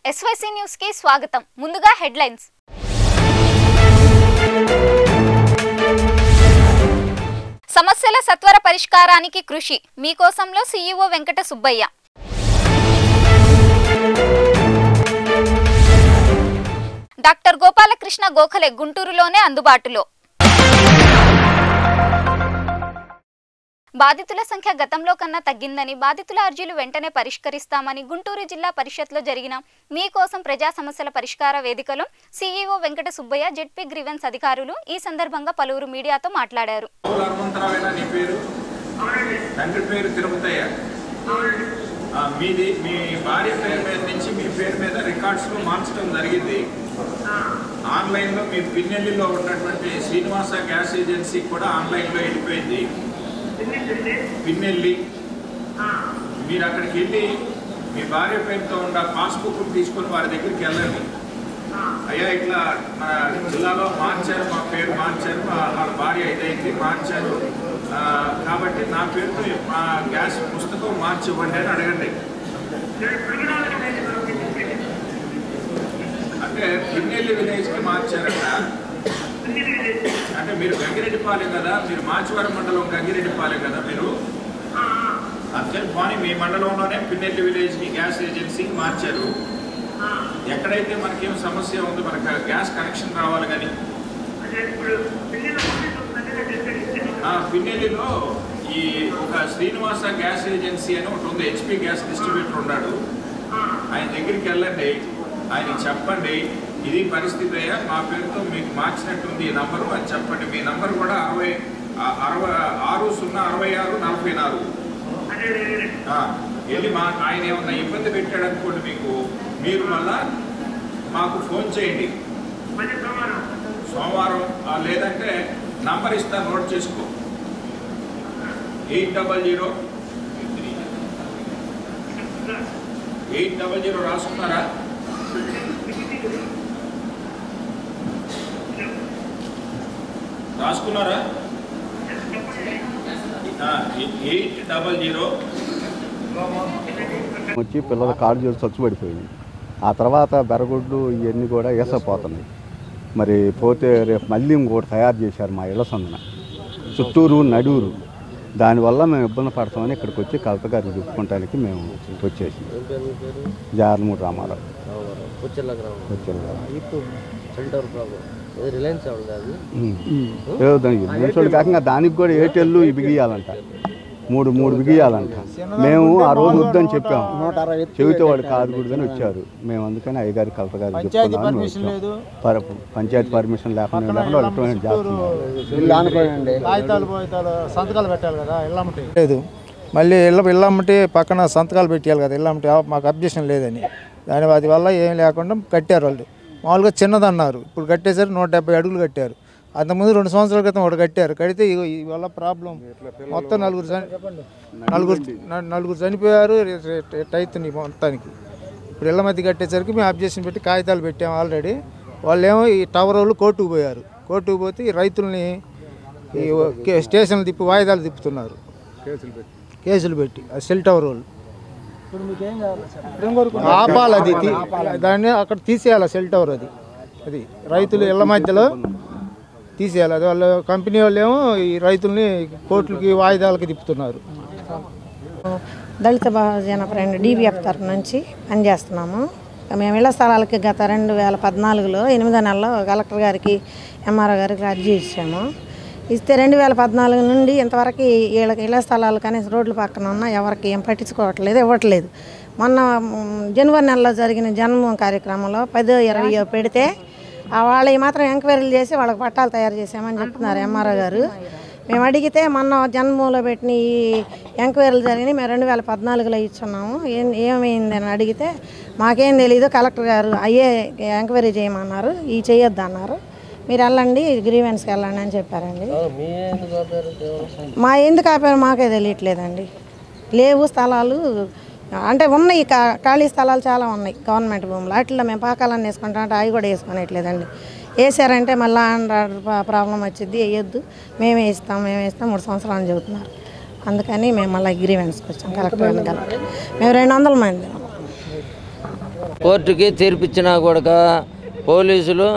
SYC news కి స్వాగతం ముందుగా హెడ్లైన్స్ సమస్యల సత్వర పరిష్కారానికి కృషి మీకోసంలో సీఈఓ వెంకట సుబ్బయ్య డాక్టర్ గోపాలకృష్ణ గోఖలే గుంటూరులోనే అందుబాటులో బాధితుల సంఖ్య గతంలో కన్నా తగ్గిందని బాధితుల అర్జీలు వెంటనే పరిష్కరిస్తామని గుంటూరు జిల్లా పరిషత్లో జరిగిన మీకోసం ప్రజా సమస్యల పరిష్కార వేదికలో CEO Venkata Subbaiah ZP grievance అధికారులు ఈ సందర్భంగా పలువురు మీడియాతో మాట్లాడారు పౌల హనుమంతరావేనా నీ పేరు తండ్రి పేరు తిరుపతయ్య ఆ, మీది మీ భార్య పేరు మీద నుంచి మీ పేరు మీద రికార్డ్స్లో మార్చడం జరిగింది ఆన్లైన్లో మీ పిన్నెల్లిలో ఉన్నటువంటి శ్రీనివాస గ్యాస్ ఏజెన్సీ కూడా ఆన్లైన్లో వెళ్ళిపోయింది పిన్నెల్లి మీరు అక్కడికి వెళ్ళి మీ భార్య పేరుతో ఉన్న పాస్బుక్ తీసుకొని వారి దగ్గరికి వెళ్ళండి అయ్యా ఇట్లా మన జిల్లాలో మార్చారు మా పేరు మార్చారు మా వాళ్ళ భార్య ఇదైంది మార్చారు ఆ, కాబట్టి నా పేరుతో మా గ్యాస్ పుస్తకం మార్చి ఇవ్వండి అని అడగండి అంటే పిన్నెల్లి విలేజ్కి మార్చారట అంటే మీరు గంగిరెడ్డిపాలెం కదా మీరు మాచివరం మండలం గంగిరెడ్డిపాలెం కదా మీరు అందుకని పోనీ మీ మండలంలోనే పిన్నెల్లి విలేజ్కి గ్యాస్ ఏజెన్సీకి మార్చారు ఎక్కడైతే మనకేం సమస్య ఉందో మనకు గ్యాస్ కనెక్షన్ రావాలి కానీ ఆ పిన్నెల్లిలో ఈ ఒక శ్రీనివాస గ్యాస్ ఏజెన్సీ అని ఒకటి ఉంది హెచ్పి గ్యాస్ డిస్ట్రిబ్యూటర్ ఉన్నాడు ఆయన దగ్గరికి వెళ్ళండి ఆయన చెప్పండి ఇది పరిస్థితి అయ్యా మా పేరుతో మీకు మార్చినట్టుంది ఈ నంబరు అని చెప్పండి మీ నంబర్ కూడా అరవై ఆ, అరవై ఆరు సున్నా అరవై ఆరు నలభై నాలుగు ఆ, వెళ్ళి మా ఆయన ఏమన్నా ఇబ్బంది పెట్టాడు అనుకోండి మీకు మీరు మళ్ళా మాకు ఫోన్ చేయండి సోమవారం ఆ, లేదంటే నంబర్ ఇస్తా నోట్ చేసుకో eight double zero eight double zero రాసుకున్నారా రాసుకున్నారా ఎయిట్ డబల్ జీరో వచ్చి పిల్లల కాళ్ళు చేసి చచ్చుబడిపోయింది ఆ తర్వాత బెరగుడ్లు ఇవన్నీ కూడా వేసపోతున్నాయి మరి పోతే రేపు మళ్ళీ ఇంకోటి తయారు చేశారు మా ఇళ్ల సందున చుట్టూరు నడూరు దానివల్ల మేము ఇబ్బంది పడతామని ఇక్కడికి వచ్చి కలెక్టర్ గారికి చెప్పుకోవటానికి మేము వచ్చేసి జారమూడి రామారావు పుచ్చర్ల గ్రామం వచ్చారు సెంటర్ ప్రాబ్లం ఇది రిలయన్స్ ఆవిడ కాదు ఏదో దానికి మనుషులు కాకుండా దానికి కూడా ఏటెళ్ళు బిగియాలంట మూడు మూడు బిగియాలంట మేము ఆ రోజు వద్దని చెప్పాము చెబితే వాడు కాదు కూడా అని వచ్చారు మేము అందుకని అయ్యగారి కలెక్టర్ గారికి చెప్పుకుందామని వచ్చాం. పర- పంచాయతీ పర్మిషన్ లేకుండా లేకుండా వాళ్ళు ఇంప్లిమెంట్ చేస్తున్నారు కాగితాలు పోయితాలు సంతకాలు పెట్టాలి కదా ఇల్లమ్మటి లేదు మళ్ళీ ఇళ్ళ ఇల్లమ్మటి పక్కన సంతకాలు పెట్టాలి కదా ఇల్లమ్మటి ఆ- మాకు అబ్జెక్షన్ లేదని దాని అది వల్ల ఏం లేకుండా కట్టారు వాళ్ళు మామూలుగా చిన్నదన్నారు ఇప్పుడు కట్టేసరికి నూట డెబ్బై అడుగులు కట్టారు అంతకుముందు రెండు సంవత్సరాల క్రితం ఒకటి కట్టారు కడితే ఇగో ఈ వల్ల ప్రాబ్లం మొత్తం నలుగురు చని- నలుగురు న- నలుగురు చనిపోయారు అవుతుంది మొత్తానికి ఇప్పుడు ఇళ్ళ మధ్య కట్టేసరికి మేము అబ్జెక్షన్ పెట్టి కాగితాలు పెట్టాము ఆల్రెడీ వాళ్ళు ఏమో ఈ టవర్ వాళ్ళు కోర్టుకు పోయారు కోర్టుకు పోతే ఈ రైతుల్ని ఈ కే- స్టేషన్లు తిప్పి వాయిదాలు తిప్పుతున్నారు కేసులు పెట్టి ఆ సెల్ టవర్ వాళ్ళు ఆపాలి అది తీ- దాన్ని అక్కడ తీసేయాలి ఆ సెల్ టవర్ అది అది రైతులు ఇళ్ళ మధ్యలో తీసేయాలి అది వాళ్ళ కంపెనీ వాళ్ళు ఏమో ఈ రైతుల్ని కోర్టులకి వాయిదాలకి తిప్పుతున్నారు దళిత బహుజన ఫ్రెండ్ డీబీఎఫ్ తరఫు నుంచి పనిచేస్తున్నాము మేము ఇళ్ల స్థలాలకి గత రెండు వేల పద్నాలుగులో ఎనిమిదో నెలలో కలెక్టర్ గారికి ఎంఆర్ఓ గారికి అర్జీ ఇచ్చాము ఇస్తే రెండు వేల పద్నాలుగు నుండి ఇంతవరకు వీళ్ళకి ఇళ్ల స్థలాలు కనీసం రోడ్ల పక్కన ఉన్న ఎవరికి ఏం పట్టించుకోవట్లేదు ఇవ్వట్లేదు మొన్న మ్, జనవరి నెలలో జరిగిన జన్మ కార్యక్రమంలో పదో ఇరవయో పెడితే ఆ వాళ్ళు మాత్రం ఎంక్వైరీలు చేసి వాళ్ళకి పట్టాలు తయారు చేసామని చెప్తున్నారు ఎంఆర్ఓ గారు మేము అడిగితే మొన్న జన్మలో పెట్టిన ఈ ఎంక్వైరీలు జరిగినాయి మేము రెండు వేల పద్నాలుగులో ఇచ్చున్నాము ఏం ఏమైంది అని అడిగితే మాకేం తెలియదు కలెక్టర్ గారు అయ్యే ఎంక్వైరీ చేయమన్నారు ఈ చేయొద్దు అన్నారు మీరు వెళ్ళండి గ్రీవెన్స్కి వెళ్ళండి అని చెప్పారండి మీ ఎందుకు ఆపారు కేవలం మా ఎందుకు ఆపారు మాకే తెలియట్లేదండి లేవు స్థలాలు అంటే ఉన్నాయి కా- ఖాళీ స్థలాలు చాలా ఉన్నాయి గవర్నమెంట్ భూములు వాటిలో మేము పాకాలన్నీ వేసుకుంటాం అంటే అవి కూడా వేసుకునేట్లేదండి వేసారంటే మళ్ళీ ప్రాబ్లం వచ్చింది వేయొద్దు మేమే ఇస్తాం మేమే ఇస్తాం మూడు సంవత్సరాలు చెబుతున్నారు అందుకని మేము మళ్ళీ అగ్రిమెంట్స్కి వచ్చాం కలెక్టర్ గారిని కలెక్టర్ మేము రెండు వందల మంది కోర్టుకి తీర్పిచ్చినా కూడా పోలీసులు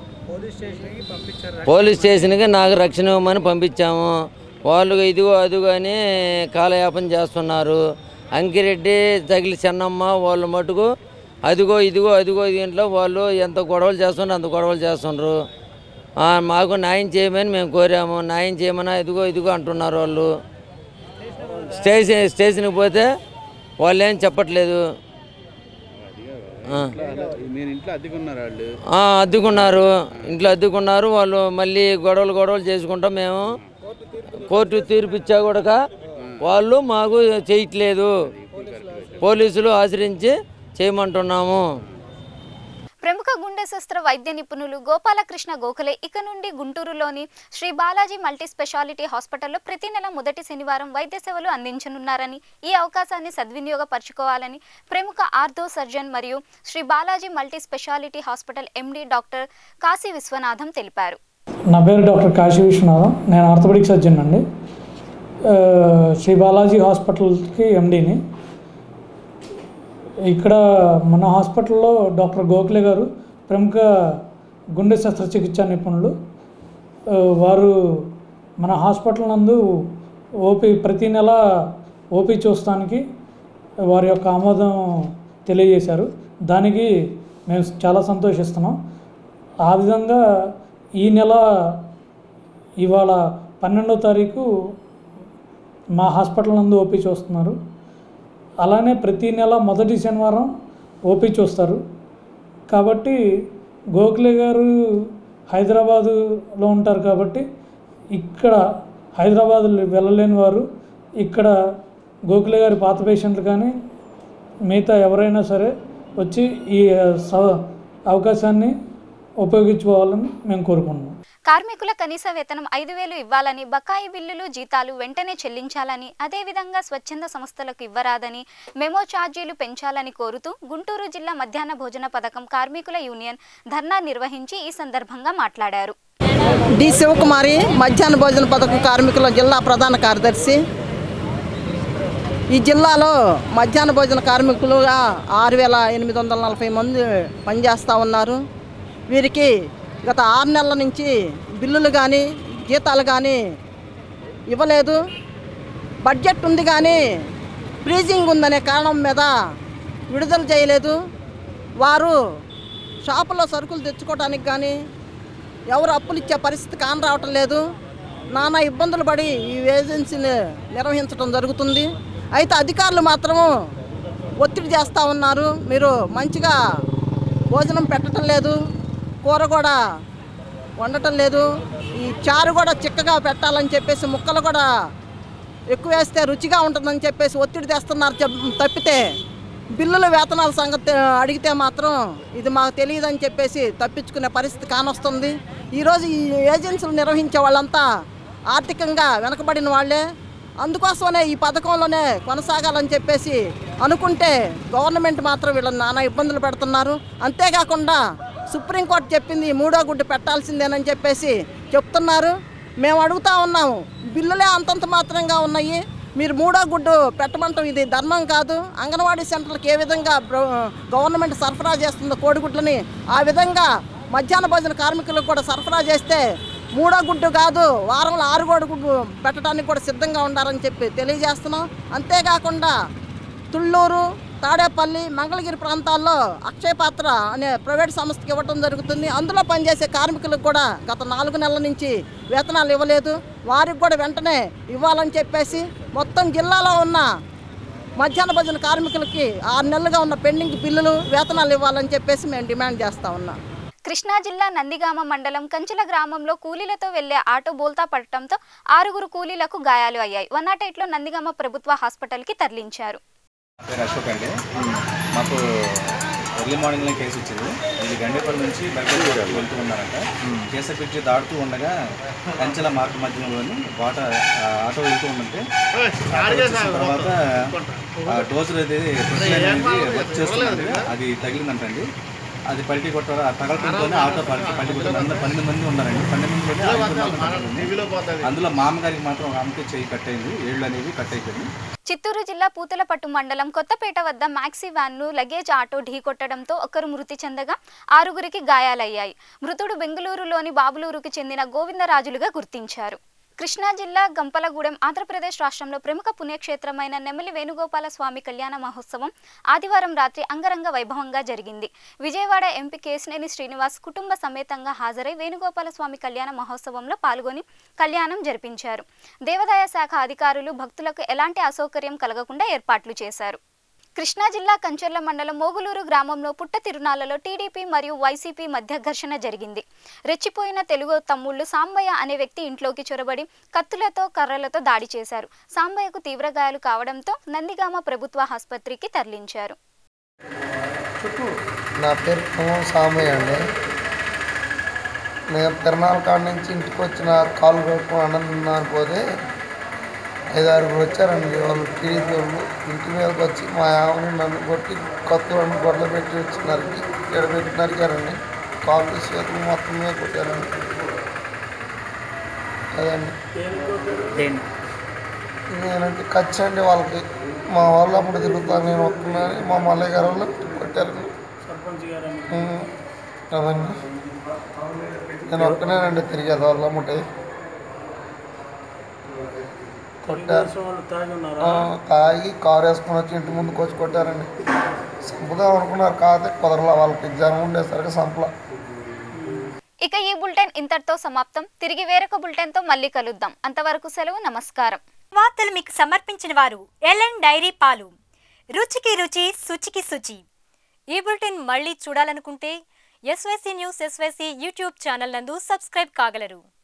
పోలీస్ స్టేషన్కి నాకు రక్షణ ఇవ్వమని పంపించాము వాళ్ళు ఇదిగో అదిగో అని కాలయాపన చేస్తున్నారు అంకిరెడ్డి తగిలి చెన్నమ్మ వాళ్ళు మటుకు అదిగో ఇదిగో అదిగో దీంట్లో వాళ్ళు ఎంత గొడవలు చేస్తున్నారు అంత గొడవలు చేస్తున్నారు ఆ, మాకు న్యాయం చేయమని మేము కోరాము న్యాయం చేయమని ఇదిగో ఇదిగో అంటున్నారు వాళ్ళు స్టేషన్ స్టేషన్కి పోతే వాళ్ళు ఏం చెప్పట్లేదు ఆ. మీరు ఇంట్లో అద్దెకున్నారు వాళ్ళు ఆ, అద్దెకున్నారు ఇంట్లో అద్దెకున్నారు వాళ్ళు మళ్ళీ గొడవలు గొడవలు చేసుకుంటాం మేము కోర్టు తీర్పు ఇచ్చా కూడా వాళ్ళు మాకు చేయట్లేదు పోలీసులు ఆశ్రయించి చేయమంటున్నాము ప్రముఖ గుండె శస్త్ర వైద్య నిపుణులు గోపాలకృష్ణ గోఖలే ఇక నుండి గుంటూరులోని శ్రీ బాలాజీ మల్టీ స్పెషాలిటీ హాస్పిటల్లో ప్రతి నెల మొదటి శనివారం వైద్య సేవలు అందించనున్నారని ఈ అవకాశాన్ని సద్వినియోగపరచుకోవాలని ప్రముఖ ఆర్థో సర్జన్ మరియు Sri Balaji multi speciality hospital MD doctor Kashi Vishwanatham తెలిపారు నా పేరు డాక్టర్ కాశీ విశ్వనాథం నేను ఆర్థోపెడిక్ సర్జన్ అండి ఆ, శ్రీ బాలాజీ హాస్పిటల్కి ఎండీని ఇక్కడ మన హాస్పిటల్లో డాక్టర్ గోఖలే గారు ప్రముఖ గుండె శస్త్రచికిత్స నిపుణులు ఆ, వారు మన హాస్పిటల్ నందు ఓపీ ప్రతి నెల ఓపీ చూస్తానికి వారి యొక్క ఆమోదం తెలియజేశారు దానికి మేము చాలా సంతోషిస్తున్నాం ఆ విధంగా ఈ నెల ఇవాళ పన్నెండో తారీఖు మా హాస్పిటల్ నందు ఓపీ చూస్తున్నారు అలానే ప్రతి నెల మొదటి శనివారం ఓపీ చూస్తారు కాబట్టి గోఖలే గారు హైదరాబాదులో ఉంటారు కాబట్టి ఇక్కడ హైదరాబాద్ వెళ్ళలేని వారు ఇక్కడ గోఖలే గారి పాత పేషెంట్లు కానీ మిగతా ఎవరైనా సరే వచ్చి ఈ స- అవకాశాన్ని ఉపయోగించుకోవాలని మేము కోరుకుంటున్నాం కార్మికుల కనీస వేతనం ఐదు వేలు ఇవ్వాలని బకాయి బిల్లులు జీతాలు వెంటనే చెల్లించాలని అదేవిధంగా స్వచ్ఛంద సంస్థలకు ఇవ్వరాదని మెమో ఛార్జీలు పెంచాలని కోరుతూ గుంటూరు జిల్లా మధ్యాహ్న భోజన పథకం కార్మికుల యూనియన్ ధర్నా నిర్వహించి ఈ సందర్భంగా మాట్లాడారు డి శివకుమారి మధ్యాహ్న భోజన పథకం కార్మికుల జిల్లా ప్రధాన కార్యదర్శి ఈ జిల్లాలో మధ్యాహ్న భోజన కార్మికులుగా ఆరు వేల ఎనిమిది వందల నలభై మంది పనిచేస్తూ ఉన్నారు వీరికి గత ఆరు నెలల నుంచి బిల్లులు కానీ జీతాలు కానీ ఇవ్వలేదు బడ్జెట్ ఉంది కానీ ఫ్రీజింగ్ ఉందనే కారణం మీద విడుదల చేయలేదు వారు షాపులో సరుకులు తెచ్చుకోవడానికి కానీ ఎవరు అప్పులు ఇచ్చే పరిస్థితి కాని రావటం లేదు నానా ఇబ్బందులు పడి ఈ ఏజెన్సీని నిర్వహించడం జరుగుతుంది అయితే అధికారులు మాత్రము ఒత్తిడి చేస్తూ ఉన్నారు మీరు మంచిగా భోజనం పెట్టడం లేదు కూర కూడా వండటం లేదు ఈ చారు కూడా చిక్కగా పెట్టాలని చెప్పేసి ముక్కలు కూడా ఎక్కువ వేస్తే రుచిగా ఉంటుందని చెప్పేసి ఒత్తిడి తెస్తున్నారు చెప్- తప్పితే బిల్లుల వేతనాల సంగతి అడిగితే మాత్రం ఇది మాకు తెలియదని చెప్పేసి తప్పించుకునే పరిస్థితి కానొస్తుంది ఈరోజు ఈ ఏజెన్సీలు నిర్వహించే వాళ్ళంతా ఆర్థికంగా వెనకబడిన వాళ్ళే అందుకోసమనే ఈ పథకంలోనే కొనసాగాలని చెప్పేసి అనుకుంటే గవర్నమెంట్ మాత్రం వీళ్ళని నానా ఇబ్బందులు పెడుతున్నారు అంతేకాకుండా సుప్రీంకోర్టు చెప్పింది ఈ మూడో గుడ్డు పెట్టాల్సిందేనని చెప్పేసి చెప్తున్నారు మేము అడుగుతా ఉన్నాము బిల్లులే అంతంత మాత్రంగా ఉన్నాయి మీరు మూడో గుడ్డు పెట్టమంటాం ఇది ధర్మం కాదు అంగన్వాడీ సెంటర్లకు ఏ విధంగా బ్ర- గవర్నమెంట్ సరఫరా చేస్తుందో కోడిగుడ్లని ఆ విధంగా మధ్యాహ్న భోజన కార్మికులకు కూడా సరఫరా చేస్తే మూడో గుడ్డు కాదు వారంలో ఆరు కోడి గుడ్డు పెట్టడానికి కూడా సిద్ధంగా ఉండాలని చెప్పి తెలియజేస్తున్నాం అంతేకాకుండా తుళ్ళూరు తాడేపల్లి మంగళగిరి ప్రాంతాల్లో అక్షయ పాత్ర అనే ప్రైవేట్ సంస్థకి ఇవ్వటం జరుగుతుంది అందులో పనిచేసే కార్మికులకు కూడా గత నాలుగు నెలల నుంచి వేతనాలు ఇవ్వలేదు వారికి కూడా వెంటనే ఇవ్వాలని చెప్పేసి మొత్తం జిల్లాలో ఉన్న మధ్యాహ్న భోజన కార్మికులకి ఆరు నెలలుగా ఉన్న పెండింగ్ బిల్లులు వేతనాలు ఇవ్వాలని చెప్పేసి మేము డిమాండ్ చేస్తా ఉన్నాం కృష్ణా జిల్లా నందిగామ మండలం కంచెల గ్రామంలో కూలీలతో వెళ్లే ఆటో బోల్తా పడటంతో ఆరుగురు కూలీలకు గాయాలు అయ్యాయి వన్ నాట్ ఎయిట్లో నందిగామ ప్రభుత్వ హాస్పిటల్కి తరలించారు పేరు అశోక్ అండి మాకు ఎర్లీ మార్నింగ్లో కేసు వచ్చింది ఇది గండేపల్లి నుంచి బయటకు వెళ్తూ ఉన్నారంట కేసు పెట్టి దాటుతూ ఉండగా కంచెల మార్గ మధ్యంలోని వాట ఆ, ఆటో వెళ్తూ ఉంటే ఆటో వచ్చేసిన తర్వాత ఆ డోజర్ అది ప్రొక్లైన్ అనేది వర్క్ చేస్తుందండి అది తగిలిందంటండి అది పల్టీ కొట్టారు ఆ తగలటంతోనే ఆటో పల్టీ పల్టీ కొట్టారు అందరూ పన్నెండు మంది ఉన్నారండి పన్నెండు మంది ఐదుగురు మాత్రం తగిలింది. అందులో మామగారికి మాత్రం ఒక ఆమెకి చెయ్యి కట్ అయింది ఏళ్ళు అనేవి కట్ అయిపోయింది చిత్తూరు జిల్లా పూతలపట్టు మండలం కొత్తపేట వద్ద మ్యాక్సీ వ్యాన్ను లగేజ్ ఆటో ఢీకొట్టడంతో ఒకరు మృతి చెందగా ఆరుగురికి గాయాలయ్యాయి మృతుడు బెంగళూరులోని బాబులూరుకు చెందిన గోవిందరాజులుగా గుర్తించారు కృష్ణా జిల్లా గంపలగూడెం ఆంధ్రప్రదేశ్ రాష్ట్రంలో ప్రముఖ పుణ్యక్షేత్రమైన నెమలి వేణుగోపాల స్వామి కళ్యాణ మహోత్సవం ఆదివారం రాత్రి అంగరంగ వైభవంగా జరిగింది విజయవాడ ఎంపీ కేశినేని శ్రీనివాస్ కుటుంబ సమేతంగా హాజరై వేణుగోపాల స్వామి కళ్యాణ మహోత్సవంలో పాల్గొని కళ్యాణం జరిపించారు దేవాదాయ శాఖ అధికారులు భక్తులకు ఎలాంటి అసౌకర్యం కలగకుండా ఏర్పాట్లు చేశారు కృష్ణా జిల్లా కంచెర్ల మండలం మోగులూరు గ్రామంలో పుట్ట తిరునాళ్లలో టీడీపీ మరియు వైసీపీ మధ్య ఘర్షణ జరిగింది రెచ్చిపోయిన తెలుగు తమ్ముళ్లు సాంబయ్య అనే వ్యక్తి ఇంట్లోకి చొరబడి కత్తులతో కర్రలతో దాడి చేశారు సాంబయ్యకు తీవ్ర గాయాలు కావడంతో నందిగామ ప్రభుత్వ ఆసుపత్రికి తరలించారు నా పేరు కుమం సామయ్య అండి నేను తిరణాల కాడ నుంచి ఇంటికి వచ్చిన కాలు కొట్టుకుని అన్నం తిన్నాను పోతే ఐదు ఆరుగురు వచ్చారండి వాళ్ళు టీడీపీ వాళ్ళు ఇంటి మీదకి వచ్చి మా ఆమెని నన్ను కొట్టి కత్తులను గొడ్లు పెట్టి వచ్చినారు ఇక్కడ పెట్టి నరికారండి కాళ్ళు చేతులు మొత్తం మీద కొట్టారండి అదండి నేనంటే ఖర్చండి వాళ్ళకి మా వాళ్ళు అప్పుడు తిరుగుతాను నేను వస్తున్నాను మా మల్లయ్య గారు వాళ్ళు కొట్టారండి ఉమ్, అదండి నేను ఒక్కనేనండి తిరిగేది వాళ్ళ ముట్టే కొట్టారు ఆ, తాగి కారు వేసుకొని వచ్చి ఇంటి ముందుకు వచ్చి కొట్టారండి చంపుదాం అనుకున్నారు కాకపోతే కుదరలా వాళ్ళకి ఎగ్జామ్ ఉండేసరికి సంపలా ఇక ఈ బులెటిన్ ఇంతటితో సమాప్తం తిరిగి వేరొక బులెటిన్తో మళ్ళీ కలుద్దాం అంతవరకు సెలవు నమస్కారం వార్తలు మీకు సమర్పించిన వారు ఎల్ఎన్ డైరీ పాలు రుచికి రుచి శుచికి శుచి ఈ బులెటిన్ మళ్ళీ చూడాలనుకుంటే SYC news SYC YouTube channel నందు సబ్స్క్రైబ్ కాగలరు